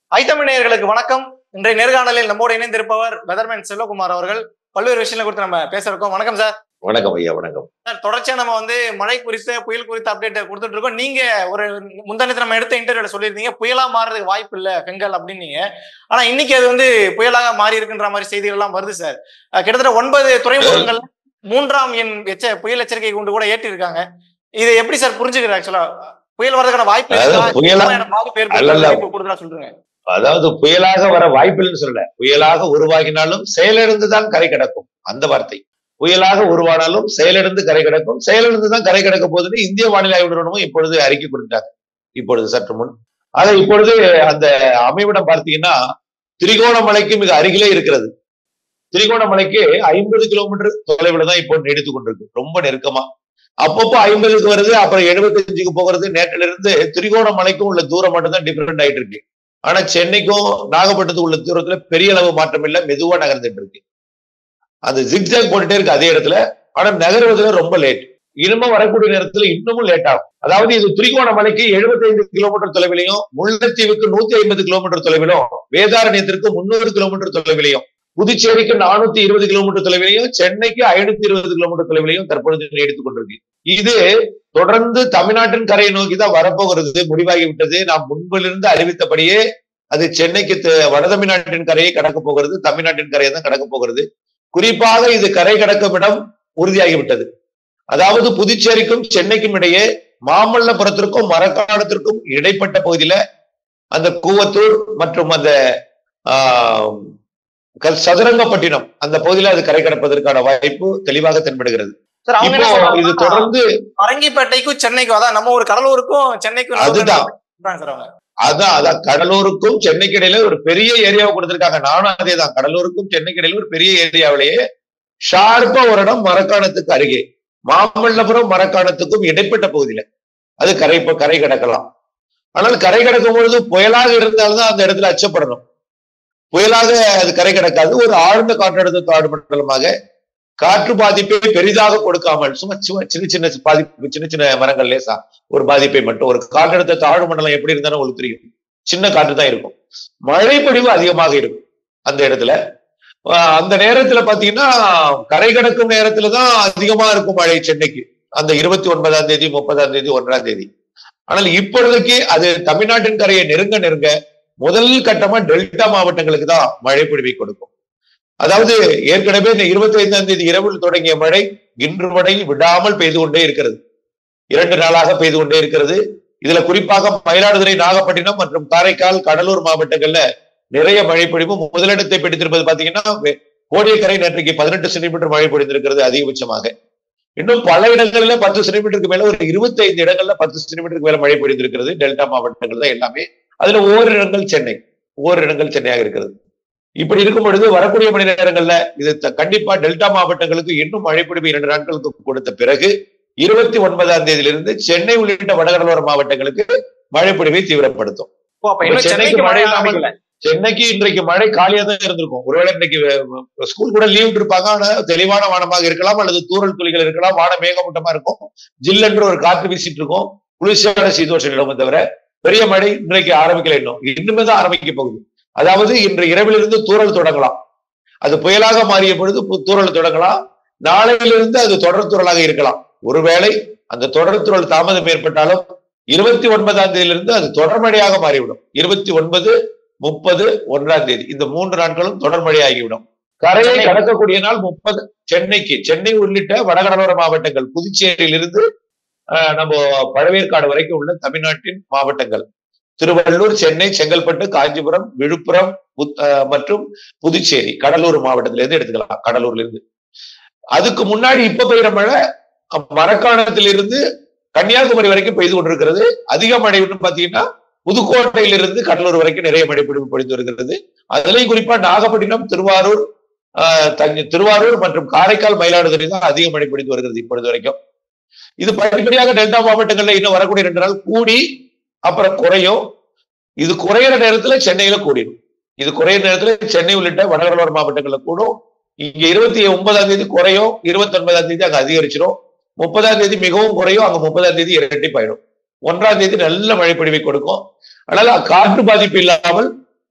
ஐத்தமிழர்களுக்கு வணக்கம் இன்றைய நேர்காணலில் நம்மோடு இணைந்திருப்பவர் வெதர்மேன் செல்வகுமார் அவர்கள் பல்வேறு விஷயங்களை குறித்து நம்ம பேச இருக்கோம் வணக்கம் சார் வணக்கம் ஐயா வணக்கம் சார் தொடர்ச்சியா நம்ம வந்து மழை குறித்த புயல் குறித்த அப்டேட் கொடுத்துட்டு இருக்கோம் நீங்க ஒரு முந்தானத்து நம்ம எடுத்த இன்டர்வியூல சொல்லியிருந்தீங்க புயலா மாறுறதுக்கு வாய்ப்பு இல்ல பெங்கல் அப்படின்னீங்க ஆனா இன்னைக்கு அது வந்து புயலாக மாறி இருக்குன்ற மாதிரி செய்திகள் எல்லாம் வருது சார் அஹ் கிட்டத்தட்ட ஒன்பது துறைமுகங்கள் மூன்றாம் எண் எச்ச புயல் எச்சரிக்கை கொண்டு கூட ஏற்றி இருக்காங்க இது எப்படி சார் புரிஞ்சுக்கிற ஆக்சுவலா புயல் வர்றதுக்கான வாய்ப்பு அதாவது இருக்கா? புயலா- என்ன பாதிப்பு அல்ல, ஏற்படுத்த அல்ல. வாய்ப்பு கூடுதலா சொல்றேங்க அதாவது புயலாக வர வாய்ப்பில்லைன்னு சொல்லல புயலாக உருவாகினாலும் செயலிழந்து தான் கரை கிடக்கும் அந்த வார்த்தை புயலாக உருவானாலும் செயலிழந்து கரை கிடக்கும் செயலிழந்து தான் கரை கிடக்க போகுதுன்னு இந்திய வானிலை ஆய்வு நிறுவனமும் இப்பொழுது அறிக்கை கொடுத்தாங்க இப்பொழுது சற்று முன் ஆக இப்பொழுது அந்த அமைவிடம் பார்த்தீங்கன்னா திரிகோணமலைக்கு மிக அருகிலே இருக்கிறது திரிகோணமலைக்கு ஐம்பது கிலோமீட்டர் தொலைவில் தான் இப்போ நீடித்துக் கொண்டிருக்கு ரொம்ப நெருக்கமா அப்பப்போ ஐம்பதுக்கு வருது அப்புறம் எழுபத்தஞ்சுக்கு போகிறது நேற்றிலிருந்து திரிகோணமலைக்கும் உள்ள தூரம் மட்டும் தான் டிஃபரெண்ட் ஆயிட்டு இருக்கு ஆனா சென்னைக்கும் நாகப்பட்டினத்துக்கும் உள்ள தூரத்துல பெரிய அளவு மாற்றம் இல்ல மெதுவா நகர்ந்துட்டு இருக்கு அந்த ஜிக்ஜாக் போட்டுட்டே இருக்கு அதே இடத்துல ஆனா நகர்வதுல ரொம்ப லேட் இனிமே வரக்கூடிய நேரத்துல இன்னமும் லேட் ஆகும் அதாவது இது திரிகோணமலைக்கு 75 கிலோமீட்டர் தொலைவிலையும் முல்லைத்தீவுக்கு நூத்தி ஐம்பது கிலோமீட்டர் தொலைவிலும் வேதாரண்யத்திற்கு முன்னூறு கிலோமீட்டர் தொலைவிலையும் புதுச்சேரிக்கு நானூத்தி இருபது கிலோமீட்டர் தொலைவிலையும் சென்னைக்கு ஐநூத்தி இருபது கிலோமீட்டர் தொலைவிலையும் தற்பொழுது நீடித்துக் கொண்டிருக்கு இது தொடர்ந்து தமிழ்நாட்டின் கரையை நோக்கி தான் வரப்போகிறது முடிவாகி விட்டது நாம் முன்பிலிருந்து அறிவித்தபடியே அது சென்னைக்கு த- வட தமிழ்நாட்டின் கரையை கடக்க போகிறது தமிழ்நாட்டின் கரையை தான் கடக்க போகிறது குறிப்பாக இது கரை கடக்கும் இடம் உறுதியாகிவிட்டது அதாவது புதுச்சேரிக்கும் சென்னைக்கும் இடையே மாமல்லபுரத்திற்கும் மரக்காணத்திற்கும் இடைப்பட்ட பகுதியில அந்த கூவத்தூர் மற்றும் அந்த ஆஹ், க- சதுரங்கப்பட்டினம் அந்த பகுதியில அது கரை கடப்பதற்கான வாய்ப்பு தெளிவாக தென்படுகிறது சார் அவங்க என்ன இப்போ இது சொல்றாங்கன்னா, தொடர்ந்து பரங்கிப்பேட்டைக்கும் சென்னைக்கும் அதான் நம்ம ஒரு கடலூருக்கும் சென்னைக்கும் அதுதான். சொல்றாங்க சார் அவங்க அதான் அதான் கடலூருக்கும் சென்னைக்கு இடையில ஒரு பெரிய ஏரியாவை கொடுத்திருக்காங்க நானும் அதே தான் கடலூருக்கும் சென்னைக்கு இடையில ஒரு பெரிய ஏரியாவிலேயே ஷார்ப்பா ஒரு இடம் மரக்காணத்துக்கு அருகே மாமல்லபுரம் மரக்காணத்துக்கும் இடைப்பட்ட பகுதியில அது கரை கரை கடக்கலாம் ஆனால் கரை கடக்கும் பொழுது புயலாக இருந்தால்தான் அந்த இடத்துல அச்சப்படணும் புயலாக அது கரை கடக்காது ஒரு ஆழ்ந்த காற்றழுத்த தாழ்வு மண்டலமாக காற்று பாதிப்பை பெரிதாக கொடுக்காமல் சும்மா சும்மா சின்ன சின்ன பாதிப்பு சின்ன சின்ன மரங்கள் லேசா ஒரு பாதிப்பை மட்டும் ஒரு காற்றழுத்த தாழ்வு மண்டலம் எப்படி இருந்தாலும் உங்களுக்கு தெரியும் சின்ன காற்று தான் இருக்கும் மழை பொழிவு அதிகமாக இருக்கும் அந்த இடத்துல ஆஹ் அந்த நேரத்துல பாத்தீங்கன்னா கரை கடக்கும் நேரத்துல தான் அதிகமா இருக்கும் மழை சென்னைக்கு அந்த இருபத்தி ஒன்பதாம் தேதி முப்பதாம் தேதி ஒன்றாம் தேதி ஆனால் இப்பொழுதைக்கு அது தமிழ்நாட்டின் கரையை நெருங்க நெருங்க முதல் கட்டமா டெல்டா மாவட்டங்களுக்கு தான் மழை பொழிவை கொடுக்கும் அதாவது ஏற்கனவே இந்த இருபத்தி ஐந்தாம் தேதி இரவில் தொடங்கிய மழை இன்று வரை விடாமல் பெய்து கொண்டே இருக்கிறது இரண்டு நாளாக பெய்து கொண்டே இருக்கிறது இதுல குறிப்பாக மயிலாடுதுறை நாகப்பட்டினம் மற்றும் காரைக்கால் கடலூர் மாவட்டங்கள்ல நிறைய மழை பொழிவு முதலிடத்தை பிடித்திருப்பது பாத்தீங்கன்னா வெ- கோடியக்கரை நேற்றைக்கு பதினெட்டு சென்டிமீட்டர் மழை பொழிந்திருக்கிறது அதிகபட்சமாக இன்னும் பல இடங்கள்ல பத்து சென்டிமீட்டருக்கு மேல ஒரு இருபத்தி ஐந்து இடங்கள்ல பத்து சென்டிமீட்டருக்கு மேல மழை பொழிந்திருக்கிறது டெல்டா மாவட்டங்கள் தான் எல்லாமே அதுல ஓரிரு இடங்கள் சென்னை ஓரிரு இடங்கள் சென்னையாக இருக்கிறது இப்படி இருக்கும் பொழுது வரக்கூடிய மணி நேரங்கள்ல இது த- கண்டிப்பா டெல்டா மாவட்டங்களுக்கு இன்னும் மழை பொழிவு இரண்டு நாட்களுக்கு கொடுத்த பிறகு இருபத்தி ஒன்பதாம் தேதியிலிருந்து சென்னை உள்ளிட்ட வடகடலோர மாவட்டங்களுக்கு மழை பொழிவை தீவிரப்படுத்தும் ஓ, அப்ப இன்னும் சென்னைக்கு சென்னைக்கு மழை மழை இல்லாம ஆரம்பிக்கல சென்னைக்கு இன்றைக்கு மழை காலியா தான் இருந்திருக்கும் ஒருவேளை இன்னைக்கு ஸ்கூல் கூட லீவ் இருப்பாங்க ஆனா தெளிவான வானமாக இருக்கலாம் அல்லது தூறல் துளிகள் இருக்கலாம் வானம் மேகமூட்டமா இருக்கும் ஜில்லென்று ஒரு காற்று வீசிட்டு இருக்கும் குளிர்ச்சியான சீதோஷ நிலவும் தவிர பெரிய மழை இன்றைக்கு ஆரம்பிக்கல இன்னும் இன்னுமே தான் ஆரம்பிக்க போகுது அதாவது இன்று இரவிலிருந்து தூறல் தொடங்கலாம் அது புயலாக மாறிய பொழுது பு- தூறல் தொடங்கலாம் நாளையிலிருந்து அது தொடர் தூறலாக இருக்கலாம் ஒருவேளை அந்த தொடர் தூறல் தாமதம் ஏற்பட்டாலும் இருபத்தி ஒன்பதாம் தேதியிலிருந்து அது தொடர் மழையாக மாறிவிடும் இருபத்தி ஒன்பது முப்பது ஒன்றாம் தேதி இந்த மூன்று நாட்களும் தொடர் மழை ஆகிவிடும் கரையை சென்னை. கடக்கக்கூடிய நாள் முப்பது சென்னைக்கு சென்னை உள்ளிட்ட வடகடலோர மாவட்டங்கள் புதுச்சேரியிலிருந்து ஆஹ், நம்ம பழவேற்காடு வரைக்கும் உள்ள தமிழ்நாட்டின் மாவட்டங்கள் திருவள்ளூர் சென்னை செங்கல்பட்டு காஞ்சிபுரம் விழுப்புரம் புத்- ஆஹ், மற்றும் புதுச்சேரி கடலூர் மாவட்டத்தில இருந்து எடுத்துக்கலாம் கடலூர்ல இருந்து அதுக்கு முன்னாடி இப்ப பெய்யுற மழை அஹ், மரக்காணத்திலிருந்து கன்னியாகுமரி வரைக்கும் பெய்து கொண்டிருக்கிறது அதிக மழை வந்து பாத்தீங்கன்னா புதுக்கோட்டையிலிருந்து கடலூர் வரைக்கும் நிறைய மழை பொழிவு பொழிந்து வருகிறது அதுலயும் குறிப்பா நாகப்பட்டினம் திருவாரூர் ஆஹ், தஞ்சை திருவாரூர் மற்றும் காரைக்கால் மயிலாடுதுறை தான் அதிக மழை பொழிந்து வருகிறது இப்பொழுது வரைக்கும் இது படிப்படியாக டெல்டா மாவட்டங்கள்ல இன்னும் வரக்கூடிய ரெண்டு நாள் கூடி அப்புறம் குறையும் இது குறையிற நேரத்துல சென்னையில கூடிடும் இது குறையிற நேரத்துல சென்னை உள்ளிட்ட வடகடலோர மாவட்டங்கள்ல கூடும் இங்க இருபத்தி ஒன்பதாம் தேதி குறையும் இருபத்தி ஒன்பதாம் தேதி அங்க அதிகரிச்சிடும் முப்பதாம் தேதி மிகவும் குறையும் அங்க முப்பதாம் தேதி இரட்டிப்பாயிடும் ஒன்றாம் தேதி நல்ல மழை பொழிவை கொடுக்கும் அதனால காற்று பாதிப்பு இல்லாமல்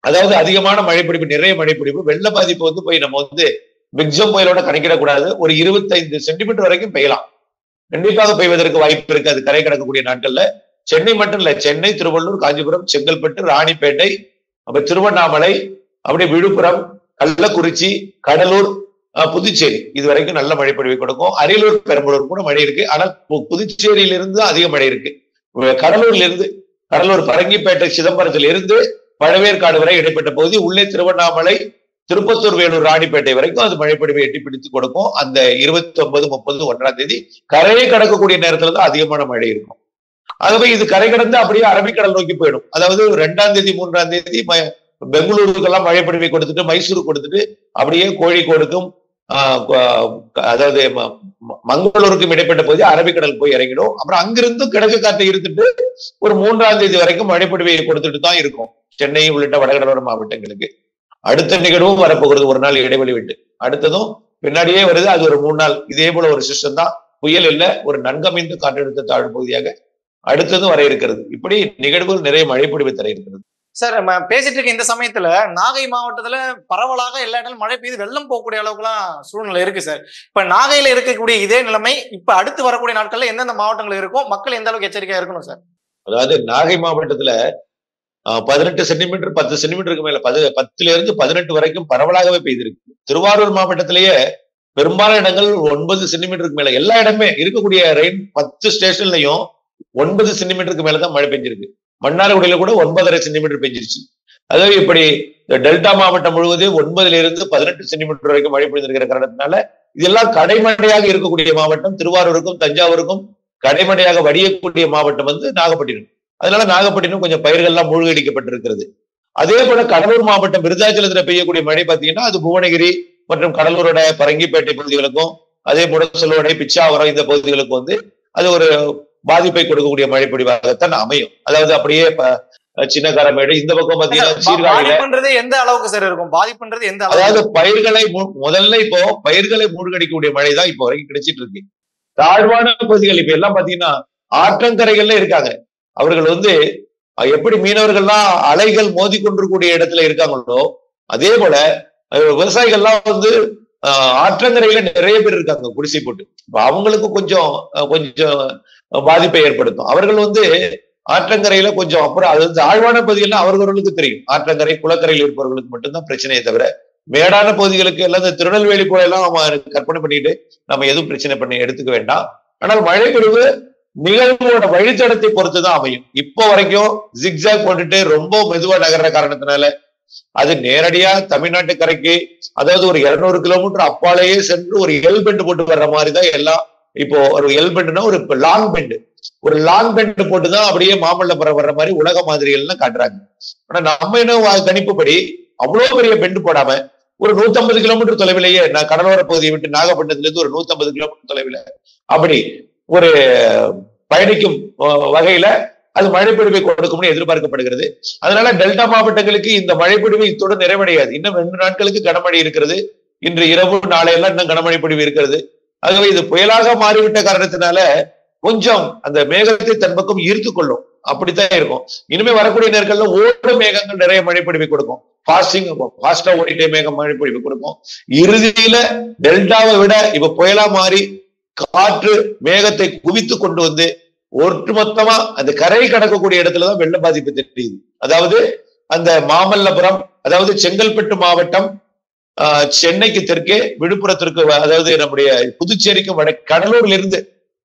அதாவது அதிகமான மழைப்பிடிப்பு நிறைய மழைப்பிடிப்பு வெள்ள பாதிப்பு வந்து போய் நம்ம வந்து மிக்சம் புயலோட கணக்கிடக்கூடாது ஒரு இருபத்தைந்து சென்டிமீட்டர் வரைக்கும் பெய்யலாம் கண்டிப்பாக பெய்வதற்கு வாய்ப்பு இருக்கு அது கரை கடக்கக்கூடிய நாட்கள்ல சென்னை மட்டும் இல்ல சென்னை திருவள்ளூர் காஞ்சிபுரம் செங்கல்பட்டு ராணிப்பேட்டை அப்புறம் திருவண்ணாமலை அப்படியே விழுப்புரம் கள்ளக்குறிச்சி கடலூர் அஹ், புதுச்சேரி இது வரைக்கும் நல்ல மழை பொழிவை கொடுக்கும் அரியலூர் பெரம்பலூர் கூட மழை இருக்கு ஆனால் பு- புதுச்சேரியிலிருந்து அதிக மழை இருக்கு அஹ், கடலூர்ல இருந்து கடலூர் பரங்கிப்பேட்டை சிதம்பரத்தில் இருந்து பழவேற்காடு வரை இடைப்பட்ட பகுதி உள்ளே திருவண்ணாமலை திருப்பத்தூர் வேலூர் ராணிப்பேட்டை வரைக்கும் அது மழைப்பொழிவை எட்டி பிடித்து கொடுக்கும் அந்த இருபத்தி ஒன்பது முப்பது ஒன்றாம் தேதி கரையை கடக்கக்கூடிய நேரத்துல தான் அதிகமான மழை இருக்கும் ஆகவே இது கரை கடந்து அப்படியே அரபிக்கடல் நோக்கி போயிடும் அதாவது ரெண்டாம் தேதி மூன்றாம் தேதி ம- பெங்களூருக்கெல்லாம் மழைப்பொழிவை கொடுத்துட்டு மைசூருக்கு கொடுத்துட்டு அப்படியே கோழிக்கோடுக்கும் ஆஹ் க- அதாவது ம- ம- மங்களூருக்கும் இடைப்பட்ட பகுதி அரபிக்கடல் போய் இறங்கிடும் அப்புறம் அங்கிருந்து கிழக்கு காற்றை இருந்துட்டு ஒரு மூன்றாம் தேதி வரைக்கும் மழைப்பொழிவை கொடுத்துட்டு தான் இருக்கும் சென்னை உள்ளிட்ட வடகடலோர மாவட்டங்களுக்கு அடுத்த நிகழ்வும் வரப்போகிறது ஒரு நாள் இடைவெளி விட்டு அடுத்ததும் பின்னாடியே வருது அது ஒரு மூணு நாள் இதே போல ஒரு சிஸ்டம் தான் புயல் இல்ல ஒரு நன்கமைந்த காற்றழுத்த தாழ்வு பகுதியாக அடுத்ததும் வர இருக்கிறது இப்படி நிகழ்வுகள் நிறைய மழைப்பொழிவு தர இருக்கிறது சார் நம்ம பேசிட்டு இருக்க இந்த சமயத்துல நாகை மாவட்டத்துல பரவலாக எல்லா இடங்களும் மழை பெய்து வெள்ளம் போகக்கூடிய அளவுக்குலாம் சூழ்நிலை இருக்கு சார் இப்ப நாகையில இருக்கக்கூடிய இதே நிலைமை இப்ப அடுத்து வரக்கூடிய நாட்கள்ல எந்தெந்த மாவட்டங்கள் இருக்கும் மக்கள் எந்த அளவுக்கு எச்சரிக்கையா இருக்கணும் சார் அதாவது நாகை மாவட்டத்துல ஆஹ், பதினெட்டு சென்டிமீட்டர் பத்து சென்டிமீட்டருக்கு மேல பது பத்துல இருந்து பதினெட்டு வரைக்கும் பரவலாகவே பெய்திருக்கு திருவாரூர் மாவட்டத்திலேயே பெரும்பாலான இடங்கள் ஒன்பது சென்டிமீட்டருக்கு மேல எல்லா இடமே இருக்கக்கூடிய ரெயின் பத்து ஸ்டேஷன்லயும் ஒன்பது சென்டிமீட்டருக்கு மேலதான் மழை பெஞ்சிருக்கு மன்னார்குடியில கூட ஒன்பதரை சென்டிமீட்டர் பெஞ்சிருச்சு அதாவது இப்படி இந்த டெல்டா மாவட்டம் முழுவதும் ஒன்பதுல இருந்து பதினெட்டு சென்டிமீட்டர் வரைக்கும் மழை பெய்திருக்கிற காரணத்தினால இதெல்லாம் கடைமழையாக இருக்கக்கூடிய மாவட்டம் திருவாரூருக்கும் தஞ்சாவூருக்கும் கடைமழையாக வடியக்கூடிய மாவட்டம் வந்து நாகப்பட்டினம் அதனால நாகப்பட்டினம் கொஞ்சம் பயிர்கள்லாம் மூழ்கடிக்கப்பட்டிருக்கிறது அதே போல கடலூர் மாவட்டம் விருதாச்சலத்துல பெய்யக்கூடிய மழை பார்த்தீங்கன்னா அது புவனகிரி மற்றும் கடலூரோட பரங்கிப்பேட்டை பகுதிகளுக்கும் அதே முடசலோடை பிச்சாவரம் இந்த பகுதிகளுக்கும் வந்து அது ஒரு பாதிப்பை கொடுக்கக்கூடிய மழை பொழிவாகத்தான் அமையும் அதாவது அப்படியே ப- சின்ன காரமேடு இந்த பக்கம் பாத்தீங்கன்னா பா- சீர்காழியில பாதிப்புன்றது எந்த அளவுக்கு சார் இருக்கும் பாதிப்புன்றது எந்த அதாவது அளவுக்கு பயிர்களை மு- முதல்ல இப்போ பயிர்களை மூழ்கடிக்கக்கூடிய மழை தான் இப்போ வரைக்கும் கிடைச்சிட்டு இருக்கு தாழ்வான பகுதிகள் இப்ப எல்லாம் பாத்தீங்கன்னா ஆற்றங்கரைகள்ல இருக்காங்க அவர்கள் வந்து அஹ், எப்படி மீனவர்கள்லாம் அலைகள் மோதி கொண்டிருக்கக்கூடிய இடத்துல இருக்காங்களோ அதே போல அஹ், விவசாயிகள்லாம் வந்து அஹ், ஆற்றங்கரையில நிறைய பேர் இருக்காங்க குடிசை போட்டு இப்ப அவங்களுக்கு கொஞ்சம் அஹ், கொஞ்சம் பாதிப்பை ஏற்படுத்தும் அவர்கள் வந்து ஆற்றங்கரையில கொஞ்சம் அப்புறம் அது வந்து ஆழ்வான பகுதியெல்லாம் அவர்களுக்கு தெரியும் ஆற்றங்கரை குளக்கரையில் இருப்பவர்களுக்கு மட்டும்தான் பிரச்சனையே தவிர மேடான பகுதிகளுக்கு எல்லாம் இந்த திருநெல்வேலி போல எல்லாம் நம்ம கற்பனை பண்ணிட்டு நம்ம எதுவும் பிரச்சனை பண்ணி எடுத்துக்க வேண்டாம் ஆனால் மழை பொழிவு நிகழ்வோட வழித்தடத்தை பொறுத்துதான் அமையும் இப்போ வரைக்கும் ஜிக்ஸாக் போட்டுட்டு ரொம்ப மெதுவா நகர்ற காரணத்தினால அது நேரடியா தமிழ்நாட்டு கரைக்கு அதாவது ஒரு இருநூறு கிலோமீட்டர் அப்பாலேயே சென்று ஒரு எல் பெண்டு போட்டு வர்ற மாதிரி தான் எல்லாம் இப்போ ஒரு எல் பெண்டுனா ஒரு லாங் பெண்டு ஒரு லாங் பெண்டு போட்டுதான் அப்படியே மாமல்லபுரம் வர்ற மாதிரி உலக மாதிரிகள்லாம் காட்டுறாங்க ஆனா நம்ம என்ன வா- கணிப்புப்படி அவ்வளவு பெரிய பெண்டு போடாம ஒரு 150 கிலோமீட்டர் தொலைவிலேயே நான் கடலோர பகுதியை விட்டு நாகப்பட்டினத்துல இருந்து ஒரு 150 கிலோமீட்டர் தொலைவில் அப்படி ஒரு பயணிக்கும் அஹ், வகையில அது மழைப்பொழிவை கொடுக்கும்னு எதிர்பார்க்கப்படுகிறது அதனால டெல்டா மாவட்டங்களுக்கு இந்த மழைப்பொழிவு இத்தோடு நிறைவடையாது இன்னும் ரெண்டு நாட்களுக்கு கனமழை இருக்கிறது இன்று இரவு நாளையெல்லாம் இன்னும் கனமழை பொழிவு இருக்கிறது ஆகவே இது புயலாக மாறிவிட்ட காரணத்தினால கொஞ்சம் அந்த மேகத்தை தன் பக்கம் ஈர்த்து கொள்ளும் அப்படித்தான் இருக்கும் இனிமே வரக்கூடிய நேரங்கள்ல ஓடும் மேகங்கள் நிறைய மழைப்பொழிவை கொடுக்கும் ஃபாஸ்டிங் ஃபாஸ்டா ஓடிட்டே மேகம் மழைப்பொழிவு கொடுக்கும் இறுதியில டெல்டாவை விட இப்ப புயலா மாறி காற்று மேகத்தை குவித்து கொண்டு வந்து ஒட்டுமொத்தமா அந்த கரை கடக்கக்கூடிய இடத்துலதான் வெள்ள பாதிப்பு தெரியுது அதாவது அந்த மாமல்லபுரம் அதாவது செங்கல்பட்டு மாவட்டம் ஆஹ், சென்னைக்கு தெற்கே விழுப்புரத்திற்கு வ- அதாவது நம்முடைய புதுச்சேரிக்கும் வட கடலூர்ல இருந்து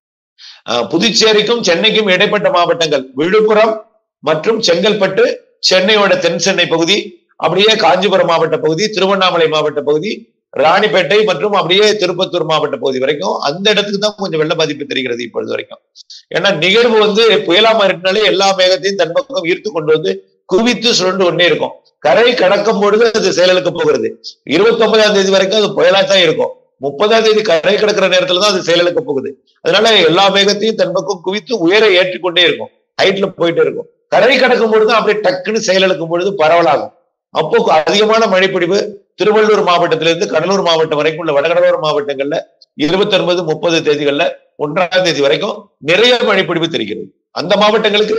ஆஹ், புதுச்சேரிக்கும் சென்னைக்கும் இடைப்பட்ட மாவட்டங்கள் விழுப்புரம் மற்றும் செங்கல்பட்டு சென்னையோட தென் சென்னை பகுதி அப்படியே காஞ்சிபுரம் மாவட்ட பகுதி திருவண்ணாமலை மாவட்ட பகுதி ராணிப்பேட்டை மற்றும் அப்படியே திருப்பத்தூர் மாவட்ட பகுதி வரைக்கும் அந்த இடத்துக்கு தான் கொஞ்சம் வெள்ள பாதிப்பு தெரிகிறது இப்பொழுது வரைக்கும் ஏன்னா நிகழ்வு வந்து புயலா மாறினாலே எல்லா மேகத்தையும் தன் பக்கம் ஈர்த்து கொண்டு வந்து குவித்து சுருண்டு கொண்டே இருக்கும் கரை கடக்கும் பொழுது அது செயலுக்கு போகிறது இருபத்தி ஒன்பதாம் தேதி வரைக்கும் அது புயலா தான் இருக்கும் முப்பதாம் தேதி கரை கடக்கிற நேரத்துல தான் அது செயலுக்கு போகுது அதனால எல்லா மேகத்தையும் தன் பக்கம் குவித்து உயர ஏற்றிக்கொண்டே இருக்கும் ஹைட்ல போயிட்டே இருக்கும் கரை கடக்கும் பொழுது அப்படியே டக்குன்னு செயலுக்கும் பொழுது பரவலாகும் அப்போ அதிகமான மழைப்பிடிவு திருவள்ளூர் மாவட்டத்திலிருந்து கடலூர் மாவட்டம் வரைக்கும் உள்ள வடகடலோர மாவட்டங்கள்ல இருபத்தி ஒன்பது முப்பது தேதிகள்ல ஒன்றாம் தேதி வரைக்கும் நிறைய மழைப்பிடிவு தெரிகிறது அந்த மாவட்டங்களுக்கு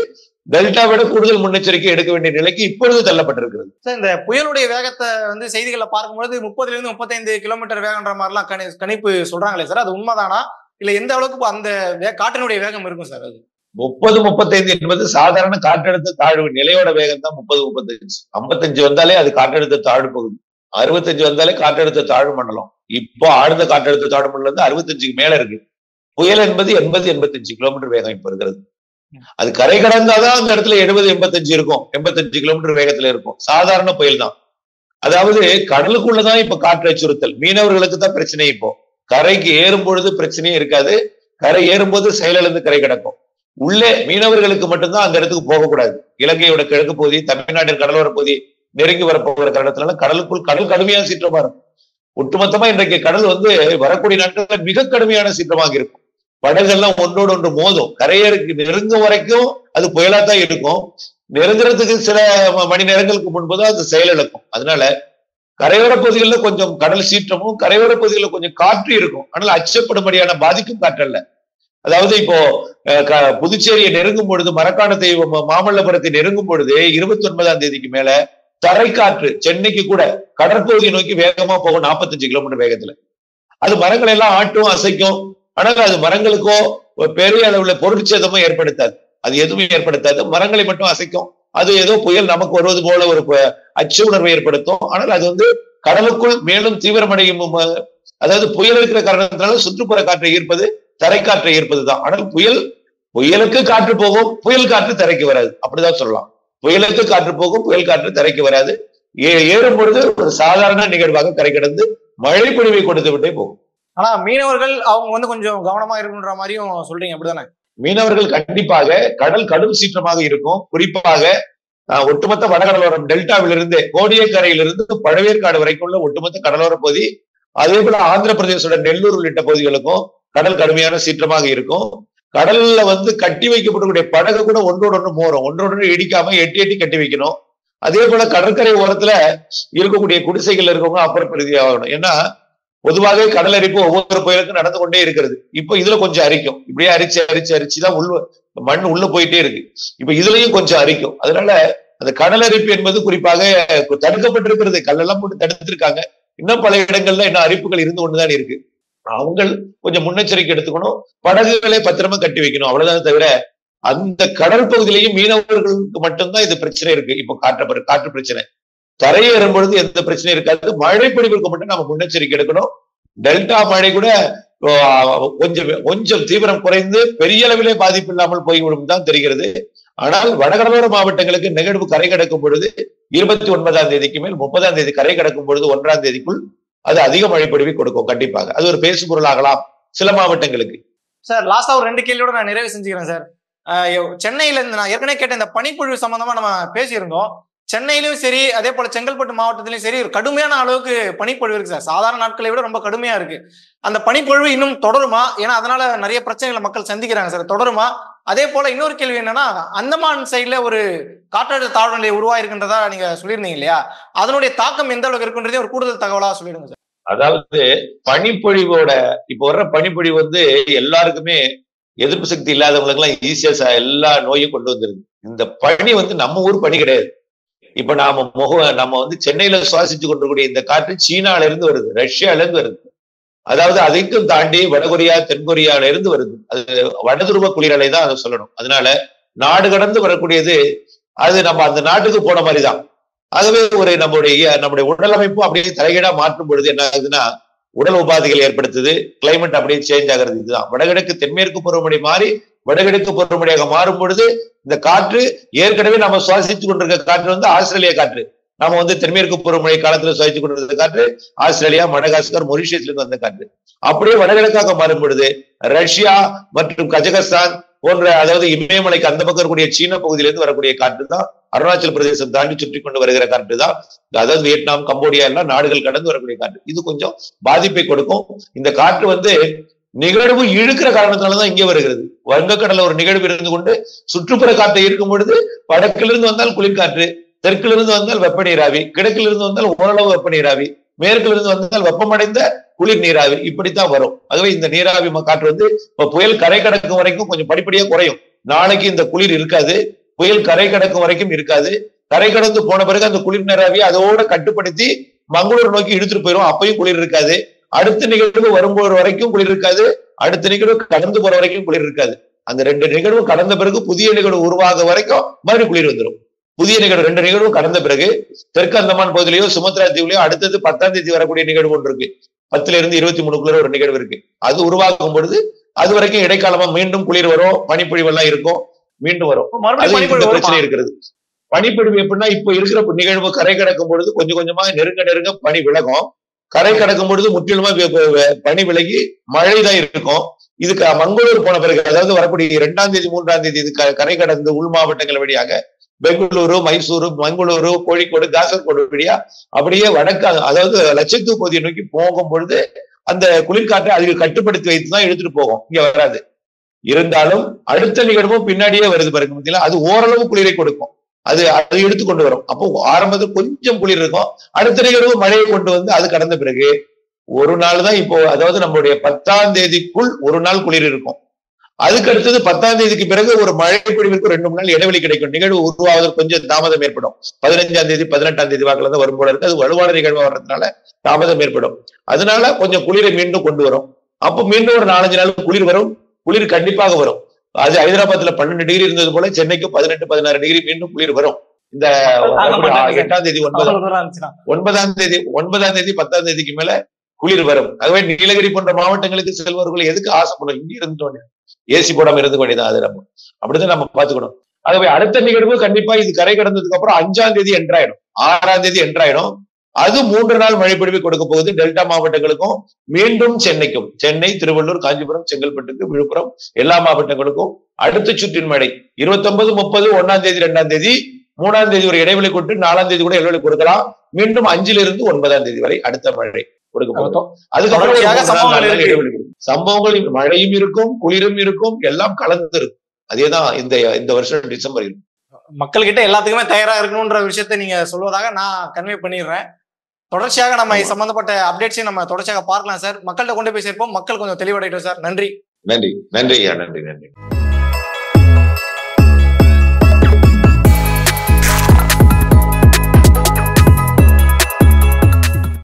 டெல்டா விட கூடுதல் முன்னெச்சரிக்கை எடுக்க வேண்டிய நிலைக்கு இப்பொழுது தள்ளப்பட்டிருக்கிறது சார் இந்த புயலுடைய வேகத்தை வந்து செய்திகளை பார்க்கும்போது முப்பதுல இருந்து முப்பத்தைந்து கிலோமீட்டர் வேகன்ற மாதிரிலாம் கணி கணிப்பு சொல்றாங்களே சார் அது உண்மைதானா இல்ல எந்த அளவுக்கு அந்த வே- காற்றினுடைய வேகம் இருக்கும் சார் அது முப்பது முப்பத்தைந்து என்பது சாதாரண காற்றழுத்த தாழ்வு நிலையோட வேகம் தான் முப்பது முப்பத்தஞ்சு ஐம்பத்தஞ்சு வந்தாலே அது காற்றழுத்த தாழ்வு பகுதி அறுபத்தஞ்சு வந்தாலே காற்றழுத்த தாழ்வு மண்டலம் இப்போ ஆழ்ந்த காற்றழுத்த தாழ்வு மண்டலம் வந்து அறுபத்தஞ்சுக்கு மேல இருக்கு புயல் என்பது எண்பது எண்பத்தஞ்சு கிலோமீட்டர் வேகம் இப்ப இருக்கிறது அது கரை கடந்தாதான் அந்த இடத்துல எழுபது எண்பத்தஞ்சு இருக்கும் எண்பத்தஞ்சு கிலோமீட்டர் வேகத்துல இருக்கும் சாதாரண புயல் தான் அதாவது கடலுக்குள்ளதான் இப்ப காற்று அச்சுறுத்தல் மீனவர்களுக்கு தான் பிரச்சனை இப்போ கரைக்கு ஏறும் பொழுது பிரச்சனையே இருக்காது கரை ஏறும்போது செயலிழந்து கரை கிடக்கும் உள்ளே மீனவர்களுக்கு மட்டும்தான் அந்த இடத்துக்கு போகக்கூடாது இலங்கையோட கிழக்கு பகுதி தமிழ்நாட்டின் கடலோர பகுதி நெருங்கி வரப்போகிற காரணத்தினால கடலுக்குள் கடல் கடுமையான சீற்றமா இருக்கும் ஒட்டுமொத்தமா இன்றைக்கு கடல் வந்து வரக்கூடிய நாட்கள்ல மிக கடுமையான சீற்றமாக இருக்கும் படகுகள்லாம் ஒன்றோடு ஒன்று மோதும் கரையேறுக்கு நெருங்கும் வரைக்கும் அது புயலா தான் இருக்கும் நெருங்குறதுக்கு சில ம- மணி நேரங்களுக்கு முன்புதான் அது செயலிழக்கும் அதனால கரையோர பகுதிகளில் கொஞ்சம் கடல் சீற்றமும் கரையோர பகுதிகளில் கொஞ்சம் காற்று இருக்கும் ஆனால் அச்சப்படும்படியான பாதிக்கும் காற்றல்ல அதாவது இப்போ அஹ், க- புதுச்சேரியை நெருங்கும் பொழுது மரக்காணத்தை ம- மாமல்லபுரத்தை நெருங்கும் பொழுது இருபத்தி ஒன்பதாம் தேதிக்கு மேல தரைக்காற்று சென்னைக்கு கூட கடற்பகுதியை நோக்கி வேகமா போகும் 45 கிலோமீட்டர் வேகத்துல அது மரங்களை எல்லாம் ஆட்டும் அசைக்கும் ஆனால் அது மரங்களுக்கோ ஒரு பெரிய அளவுல பொருட்சேதமோ ஏற்படுத்தாது அது எதுவும் ஏற்படுத்தாது மரங்களை மட்டும் அசைக்கும் அது ஏதோ புயல் நமக்கு வருவது போல ஒரு ப- அச்ச உணர்வை ஏற்படுத்தும் ஆனால் அது வந்து கடலுக்குள் மேலும் தீவிரமடையும் ம- அதாவது புயல் இருக்கிற காரணத்தினால சுற்றுப்புற காற்றை ஈர்ப்பது தரைக்காற்றை ஈர்ப்பது தான் ஆனால் புயல் புயலுக்கு காற்று போகும் புயல் காற்று தரைக்கு வராது அப்படிதான் சொல்லலாம் புயலுக்கு காற்று போகும் புயல் காற்று தரைக்கு வராது ஏ- ஏறும் பொழுது ஒரு சாதாரண நிகழ்வாக கரை கடந்து மழை பொழிவை கொடுத்து விட்டே போகும் ஆனா மீனவர்கள் அவங்க வந்து கொஞ்சம் கவனமா இருக்குன்ற மாதிரியும் சொல்றீங்க அப்படிதானே மீனவர்கள் கண்டிப்பாக கடல் கடும் சீற்றமாக இருக்கும் குறிப்பாக ஆஹ், ஒட்டுமொத்த வடகடலோரம் டெல்டாவிலிருந்து கோடியக்கரையிலிருந்து பழவேற்காடு வரைக்கும் உள்ள ஒட்டுமொத்த கடலோர பகுதி அதே போல ஆந்திர பிரதேசோட நெல்லூர் உள்ளிட்ட பகுதிகளுக்கும் கடல் கடுமையான சீற்றமாக இருக்கும் கடல்ல வந்து கட்டி வைக்கப்படக்கூடிய படகு கூட ஒன்றோடு ஒன்று மோரும் ஒன்றோடு ஒன்று இடிக்காம எட்டி எட்டி கட்டி வைக்கணும் அதே போல கடற்கரை ஓரத்துல இருக்கக்கூடிய குடிசைகள் இருக்கவங்க அப்புறப்படுத்தி ஆகணும் ஏன்னா பொதுவாகவே கடல் அரிப்பு ஒவ்வொரு புயலுக்கும் நடந்து கொண்டே இருக்கிறது இப்போ இதுல கொஞ்சம் அரிக்கும் இப்படியே அரிச்சு அரிச்சு அரிச்சுதான் உள்ள மண் உள்ள போயிட்டே இருக்கு இப்ப இதுலயும் கொஞ்சம் அரிக்கும் அதனால அந்த கடல் அரிப்பு என்பது குறிப்பாக தடுக்கப்பட்டிருக்கிறது கல்லெல்லாம் போட்டு தடுத்திருக்காங்க இன்னும் பல இடங்கள்ல இன்னும் அரிப்புகள் இருந்து கொண்டுதான் இருக்கு அவங்க கொஞ்சம் முன்னெச்சரிக்கை எடுத்துக்கணும் படகுகளை பத்திரமா கட்டி வைக்கணும் அவ்வளவுதான் தவிர அந்த கடல் பகுதியிலையும் மீனவர்களுக்கு மட்டும்தான் இது பிரச்சனை இருக்கு இப்போ காற்று காற்று பிரச்சனை தரையேறும் பொழுது எந்த பிரச்சனையும் இருக்காது மழை பொழிவுக்கு மட்டும் நம்ம முன்னெச்சரிக்கை எடுக்கணும் டெல்டா மழை கூட ஆஹ், கொஞ்சம் கொஞ்சம் தீவிரம் குறைந்து பெரிய அளவிலே பாதிப்பு இல்லாமல் போய்விடும் தான் தெரிகிறது ஆனால் வடகடலோர மாவட்டங்களுக்கு நிகழ்வு கரை கடக்கும் பொழுது இருபத்தி ஒன்பதாம் தேதிக்கு மேல் முப்பதாம் தேதி கரை கடக்கும் பொழுது ஒன்றாம் தேதிக்குள் அது அதிக மழை பொழிவை கொடுக்கும் கண்டிப்பாக அது ஒரு பேசு பொருளாகலாம் சில மாவட்டங்களுக்கு சார் லாஸ்டா ஒரு ரெண்டு கேள்வியோட நான் நிறைவு செஞ்சுக்கிறேன் சார் ஆஹ் எவ்- சென்னையில இருந்து நான் ஏற்கனவே கேட்ட இந்த பனிப்பொழிவு சம்பந்தமா நம்ம பேசியிருந்தோம் சென்னையிலும் சரி அதே போல செங்கல்பட்டு மாவட்டத்திலயும் சரி ஒரு கடுமையான அளவுக்கு பனிப்பொழிவு இருக்கு சார் சாதாரண நாட்களை விட ரொம்ப கடுமையா இருக்கு அந்த பனிப்பொழிவு இன்னும் தொடருமா ஏன்னா அதனால நிறைய பிரச்சனைகளை மக்கள் சந்திக்கிறாங்க சார் தொடருமா அதே போல இன்னொரு கேள்வி என்னன்னா அந்தமான் சைட்ல ஒரு காற்றழுத்த தாழ்வு நிலை உருவாயிருக்கின்றதா நீங்க சொல்லியிருந்தீங்க இல்லையா அதனுடைய தாக்கம் எந்த அளவுக்கு இருக்குன்றதே ஒரு கூடுதல் தகவலா சொல்லிடுங்க சார் அதாவது பனிப்பொழிவோட இப்ப வர்ற பனிப்பொழிவு வந்து எல்லாருக்குமே எதிர்ப்பு சக்தி இல்லாதவங்களுக்கு எல்லாம் ஈஸியா எல்லா நோயும் கொண்டு வந்துருது இந்த பனி வந்து நம்ம ஊர் பனி கிடையாது இப்ப நாம முக நம்ம வந்து சென்னையில சுவாசிச்சு கொண்டிருக்கூடிய இந்த காற்று சீனால இருந்து வருது ரஷ்யால இருந்து வருது அதாவது அதைக்கும் தாண்டி வடகொரியா தென்கொரியால இருந்து வருது அது வடதுருவ குளிரலை தான் அதை சொல்லணும் அதனால நாடு கடந்து வரக்கூடியது அது நம்ம அந்த நாட்டுக்கு போன மாதிரி தான் ஆகவே ஒரு நம்முடைய நம்முடைய உடல் அமைப்பும் அப்படியே தலைகீழா மாற்றும் பொழுது என்ன ஆகுதுன்னா உடல் உபாதைகள் ஏற்படுத்துது கிளைமேட் அப்படியே சேஞ்ச் ஆகிறது இதுதான் வடகிழக்கு தென்மேற்கு பருவமழை மாறி வடகிழக்கு பருவமழையாக மாறும் பொழுது இந்த காற்று ஏற்கனவே நம்ம சுவாசித்து கொண்டிருக்க காற்று வந்து ஆஸ்திரேலியா காற்று நாம வந்து தென்மேற்கு பருவமழை காலத்துல சுவாசித்து கொண்டிருந்த காற்று ஆஸ்திரேலியா மடகாஸ்கர் மொரிஷியஸ்ல இருந்து வந்த காற்று அப்படியே வடகிழக்காக மாறும் பொழுது ரஷ்யா மற்றும் கஜகஸ்தான் போன்ற அதாவது இமயமலைக்கு அந்த பக்கம் இருக்கக்கூடிய சீன பகுதியிலிருந்து வரக்கூடிய காற்று தான் அருணாச்சல பிரதேசம் தாண்டி சுற்றி கொண்டு வருகிற காற்று தான் அதாவது வியட்நாம் கம்போடியா எல்லாம் நாடுகள் கடந்து வரக்கூடிய காற்று இது கொஞ்சம் பாதிப்பை கொடுக்கும் இந்த காற்று வந்து நிகழ்வு இழுக்கிற காரணத்தினாலதான் இங்கே வருகிறது வங்கக்கடல ஒரு நிகழ்வு இருந்து கொண்டு சுற்றுப்புற காற்றை இருக்கும் பொழுது வடக்கிலிருந்து வந்தால் குளிர்காற்று தெற்கிலிருந்து வந்தால் வெப்ப நீராவி கிழக்கிலிருந்து வந்தால் ஓரளவு வெப்ப நீராவி மேற்கிலிருந்து வந்தால் வெப்பமடைந்த குளிர் நீராவி இப்படித்தான் வரும் ஆகவே இந்த நீராவி ம- காற்று வந்து இப்ப புயல் கரை கடக்கும் வரைக்கும் கொஞ்சம் படிப்படியா குறையும் நாளைக்கு இந்த குளிர் இருக்காது புயல் கரை கடக்கும் வரைக்கும் இருக்காது கரை கடந்து போன பிறகு அந்த குளிர் நிறாவி அதோட கட்டுப்படுத்தி மங்களூர் நோக்கி இழுத்துட்டு போயிடும் அப்பயும் குளிர் இருக்காது அடுத்த நிகழ்வு வரும்போது வரைக்கும் குளிர் இருக்காது அடுத்த நிகழ்வு கடந்து போற வரைக்கும் குளிர் இருக்காது அந்த ரெண்டு நிகழ்வு கடந்த பிறகு புதிய நிகழ்வு உருவாக வரைக்கும் மறுபடியும் குளிர் வந்துடும் புதிய நிகழ்வு ரெண்டு நிகழ்வு கடந்த பிறகு தெற்கு அந்தமான் பகுதியிலயோ சுமத்ரா தீவுலயோ அடுத்தது பத்தாம் தேதி வரக்கூடிய நிகழ்வு ஒன்று இருக்கு பத்துல இருந்து இருபத்தி மூணுக்குள்ள ஒரு நிகழ்வு இருக்கு அது உருவாகும் பொழுது அது வரைக்கும் இடைக்காலமா மீண்டும் குளிர் வரும் பனிப்பொழிவு எல்லாம் இருக்கும் மீண்டும் வரும் அது மறுபடியும் இந்த பனிப்பொழிவு பிரச்சனை வருமா? இருக்கிறது பனிப்பொழிவு எப்படின்னா இப்ப இருக்கிற நிகழ்வு கரை கடக்கும் பொழுது கொஞ்சம் கொஞ்சமா நெருங்க நெருங்க பனி விலகும் கரை கடக்கும் பொழுது முற்றிலுமா வெ- வெ- வெ- பனி விலகி மழை தான் இருக்கும் இதுக்கு மங்களூர் போன பிறகு அதாவது வரக்கூடிய இரண்டாம் தேதி மூன்றாம் தேதி இது க- கரை கடந்து உள் மாவட்டங்கள் வழியாக பெங்களூரு மைசூரு மங்களூரு கோழிக்கோடு காசர்கோடு வழியா அப்படியே வடக்கு அதாவது லட்சத்தீவு பகுதியை நோக்கி போகும் பொழுது அந்த குளிர்காற்றை அதுக்கு கட்டுப்படுத்தி வைத்து தான் எடுத்துட்டு போகும் இங்க வராது இருந்தாலும் அடுத்த நிகழ்வும் பின்னாடியே வருது பாருங்க பார்த்தீங்களா அது ஓரளவு குளிரை கொடுக்கும் அது அது எடுத்து கொண்டு வரும் அப்போ ஆரம்பத்தில் கொஞ்சம் குளிர் இருக்கும் அடுத்த நிகழ்வு மழையை கொண்டு வந்து அது கடந்த பிறகு ஒரு நாள் தான் இப்போ அதாவது நம்மளுடைய பத்தாம் தேதிக்குள் ஒரு நாள் குளிர் இருக்கும் அதுக்கு அடுத்தது பத்தாம் தேதிக்கு பிறகு ஒரு மழை பொழிவிற்கு ரெண்டு மூணு நாள் இடைவெளி கிடைக்கும் நிகழ்வு உருவாவதற்கு கொஞ்சம் தாமதம் ஏற்படும் பதினஞ்சாம் தேதி பதினெட்டாம் தேதி வாக்குல தான் வரும் போல இருக்கு அது வலுவான நிகழ்வு வர்றதுனால தாமதம் ஏற்படும் அதனால கொஞ்சம் குளிரை மீண்டும் கொண்டு வரும் அப்போ மீண்டும் ஒரு நாலஞ்சு நாள் குளிர் வரும் குளிர் கண்டிப்பாக வரும் அது ஹைதராபாத்ல பன்னெண்டு டிகிரி இருந்தது போல சென்னைக்கு பதினெட்டு பதினாறு டிகிரி மீண்டும் குளிர் வரும் இந்த தாங்க மாட்டாங்க. எட்டாம் தேதி ஒன்பதாம் அவ்வளவு தூரம் இருந்துச்சுன்னா. ஒன்பதாம் தேதி ஒன்பதாம் தேதி பத்தாம் தேதிக்கு மேல குளிர் வரும் ஆகவே நீலகிரி போன்ற மாவட்டங்களுக்கு செல்பவர்கள் எதுக்கு ஆசைப்படும் இங்க இருந்தோன்னு ஏசி போடாம இருந்து வேண்டியதான் அது நம்ம அப்படிதான் நம்ம பாத்துக்கணும் ஆகவே அடுத்த நிகழ்வு கண்டிப்பா இது கரை கடந்ததுக்கு அப்புறம் அஞ்சாம் தேதி என்றாயிடும் ஆறாம் தேதி என்றாயிடும் அது மூன்று நாள் மழை பொழிவு கொடுக்க போகுது டெல்டா மாவட்டங்களுக்கும் மீண்டும் சென்னைக்கும் சென்னை திருவள்ளூர் காஞ்சிபுரம் செங்கல்பட்டுக்கு விழுப்புரம் எல்லா மாவட்டங்களுக்கும் அடுத்த சுற்றின் மழை இருபத்தொன்பது முப்பது ஒன்னாம் தேதி ரெண்டாம் தேதி மூணாம் தேதி ஒரு இடைவெளி கொண்டு நாலாம் தேதி கூட இடைவெளி கொடுக்கலாம் மீண்டும் அஞ்சுல இருந்து ஒன்பதாம் தேதி வரை அடுத்த மழை கொடுக்க போகுது அதுக்கப்புறம் ஒரு தொடர்ச்சியாக மூணு நாள், சம்பவங்கள் நாலு நாள் இருக்கு. இடைவெளி கொடுக்கும். சம்பவங்கள் மழையும் இருக்கும் குளிரும் இருக்கும் எல்லாம் கலந்து இருக்கும் அதேதான் இந்த இந்த வருஷம் டிசம்பர் இருக்கும் மக்கள் கிட்ட எல்லாத்துக்குமே தயாரா இருக்கணும்ன்ற விஷயத்தை நீங்க சொல்வதாக நான் கன்வே பண்ணிடுறேன் தொடர்ச்சியாக நம்ம இது ஆமா. சம்பந்தப்பட்ட அப்டேட்ஸையும் நம்ம தொடர்ச்சியாக பார்க்கலாம் சார் மக்கள்கிட்ட கொண்டு போய் சேர்ப்போம் மக்கள் கொஞ்சம் தெளிவடையட்டும் சார் நன்றி நன்றி நன்றி ஐயா நன்றி நன்றி